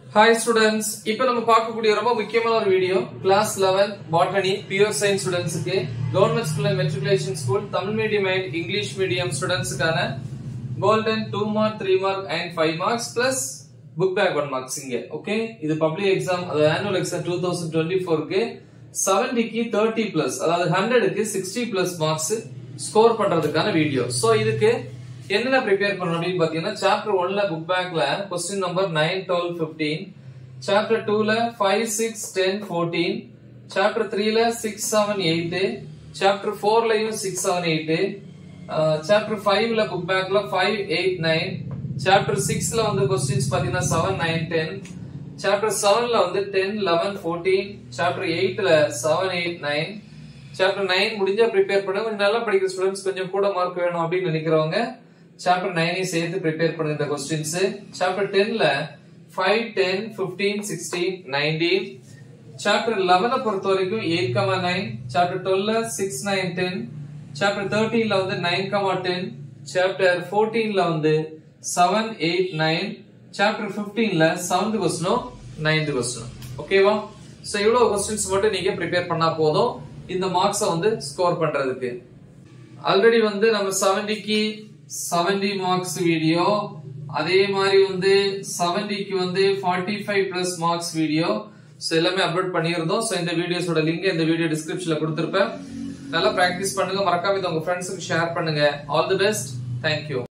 hi students இப்போ நம்ம பார்க்கக்கூடிய ரொம்ப முக்கியமான ஒரு video class level botany pure science ஸ்டூடெண்ட்ஸுக்கு government school and matriculation school Tamil medium and English medium ஸ்டூடெண்ட்ஸுக்கான golden two mark three mark and five marks plus book back one marks இங்க okay இது பப்ளிக் எக்ஸாம் அதாவது annual exam two thousand twenty ஃபோருக்கு செவன்டிக்கு thirty plus அதாவது ஹண்ட்ரடுக்கு sixty plus marks score பண்றதுக்கான video so இதுக்கு என்னென்ன ப்ரிப்பேர் பண்ணணும் அப்படின்னு பாத்தீங்கன்னா சாப்டர் ஒன்ல புக் பேக்ல question number nine twelve fifteen chapter டூல five six ten fourteen chapter த்ரீல சிக்ஸ் செவன் எயிட் சாப்டர் ஃபோர்லயும் சிக்ஸ் செவன் எயிட் சாப்டர் ஃபைவ்ல புக் பேக்ல ஃபைவ் எயிட் நைன் சாப்டர் சிக்ஸ்ல வந்து கொஸ்டின்ஸ் பாத்தீங்கன்னா செவன் நைன் டென் சாப்டர் செவன்ல வந்து டென் லெவன் ஃபோர்டீன் சாப்டர் எயிட்ல seven eight nine chapter nine முடிஞ்சா ப்ரிப்பேர் பண்ணுங்க கொஞ்சம் நல்லா படிக்கிற ஸ்டூடெண்ட்ஸ் கொஞ்சம் கூட மார்க் வேணும் அப்படின்னு நினைக்கிறவங்க சாப்டர் நைனையும் சேர்த்து ப்ரிப்பேர் பண்ணுங்க இந்த கொஸ்டின்ஸ் சாப்டர் டென்ல five ten fifteen sixteen nineteen chapter லெவனை பொறுத்த வரைக்கும் எயிட் கமா நைன் சாப்டர் டுவெல்ல சிக்ஸ் நைன் டென் சாப்டர் தேர்ட்டீன்ல வந்து நைன் கமா டென் சாப்டர் ஃபோர்டீன்ல வந்து செவன் எயிட் நைன் சாப்டர் பிப்டீன்ல செவன்த் கொஸ்டினும் நைன்த் கொஸ்டினும் ஓகேவா சோ இவ்வளவு கொஸ்டின்ஸ் மட்டும் நீங்க ப்ரிப்பேர் பண்ணா போதும் இந்த மார்க்ஸை வந்து ஸ்கோர் பண்றதுக்கு ஆல்ரெடி வந்து நம்ம செவன்டிக்கு செவன்டி மார்க்ஸ் வீடியோ அதே மாதிரி வந்து செவன்டிக்கு வந்து forty five plus marks video so எல்லாமே அப்லோட் பண்ணியிருந்தோம் ஸோ இந்த வீடியோஸோட லிங்க் இந்த வீடியோ டிஸ்கிரிப்ஷன்ல கொடுத்துருப்பேன் நல்லா ப்ராக்டிஸ் பண்ணுங்க மறக்காம இதை உங்க ஃப்ரெண்ட்ஸுக்கு ஷேர் பண்ணுங்க ஆல் தி பெஸ்ட் தேங்க்யூ